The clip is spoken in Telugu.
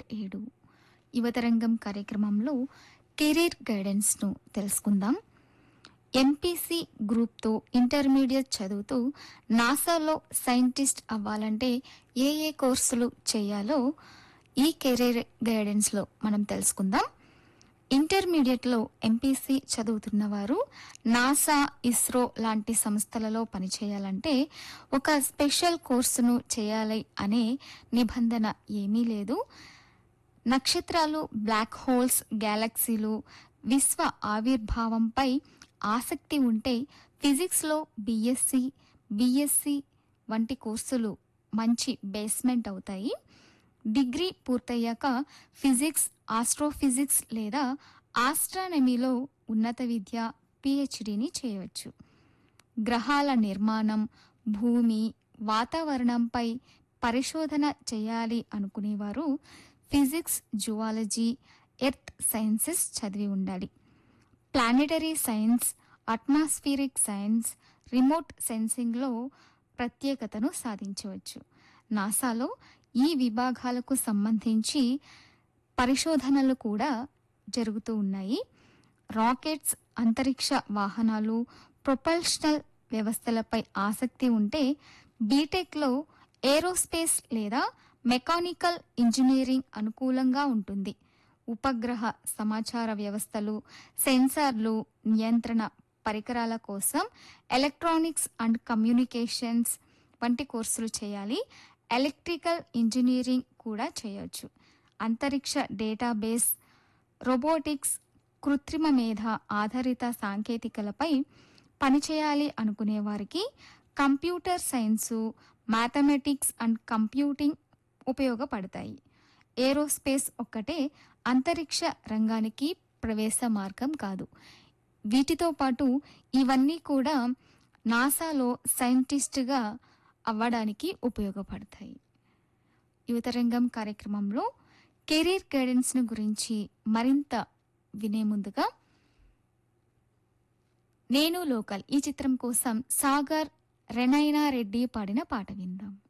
ఏడు యువతరంగం కార్యక్రమంలో కెరీర్ గైడెన్స్ను తెలుసుకుందాం ఎంపీసీ గ్రూప్తో ఇంటర్మీడియట్ చదువుతూ నాసాలో సైంటిస్ట్ అవ్వాలంటే ఏ ఏ కోర్సులు చేయాలో ఈ కెరీర్ గైడెన్స్లో మనం తెలుసుకుందాం ఇంటర్మీడియట్లో ఎంపీసీ చదువుతున్న వారు నాసా ఇస్రో లాంటి సంస్థలలో పనిచేయాలంటే ఒక స్పెషల్ కోర్సును చేయాలి అనే నిబంధన ఏమీ లేదు నక్షత్రాలు బ్లాక్ హోల్స్ గ్యాలక్సీలు విశ్వ ఆవిర్భావంపై ఆసక్తి ఉంటే ఫిజిక్స్లో బీఎస్సీ బీఎస్సీ వంటి కోర్సులు మంచి బేస్మెంట్ అవుతాయి డిగ్రీ పూర్తయ్యాక ఫిజిక్స్ ఆస్ట్రోఫిజిక్స్ లేదా ఆస్ట్రానమీలో ఉన్నత విద్య పిహెచ్డిని చేయవచ్చు గ్రహాల నిర్మాణం భూమి వాతావరణంపై పరిశోధన చేయాలి అనుకునేవారు ఫిజిక్స్ జువాలజీ ఎర్త్ సైన్సెస్ చదివి ఉండాలి planetary science atmospheric science remote సెన్సింగ్లో ప్రత్యేకతను సాధించవచ్చు నాసాలో ఈ విభాగాలకు సంబంధించి పరిశోధనలు కూడా జరుగుతూ ఉన్నాయి రాకెట్స్ అంతరిక్ష వాహనాలు ప్రొపల్షనల్ వ్యవస్థలపై ఆసక్తి ఉంటే బీటెక్లో ఏరోస్పేస్ లేదా మెకానికల్ ఇంజనీరింగ్ అనుకూలంగా ఉంటుంది ఉపగ్రహ సమాచార వ్యవస్థలు సెన్సార్లు నియంత్రణ పరికరాల కోసం ఎలక్ట్రానిక్స్ అండ్ కమ్యూనికేషన్స్ వంటి కోర్సులు చేయాలి ఎలక్ట్రికల్ ఇంజనీరింగ్ కూడా చేయొచ్చు అంతరిక్ష డేటాబేస్ రోబోటిక్స్ కృత్రిమ మేధ ఆధారిత సాంకేతికలపై పనిచేయాలి అనుకునే వారికి computer science mathematics and computing ఉపయోగపడతాయి ఏరోస్పేస్ ఒక్కటే అంతరిక్ష రంగానికి ప్రవేశ మార్గం కాదు వీటితో పాటు ఇవన్నీ కూడా నాసాలో సైంటిస్ట్గా అవ్వడానికి ఉపయోగపడతాయి యువతరంగం కార్యక్రమంలో కెరీర్ గైడెన్స్ను గురించి మరింత వినే ముందుగా నేను లోకల్ ఈ చిత్రం కోసం సాగర్ రెనైనా రెడ్డి పాడిన పాట విందాం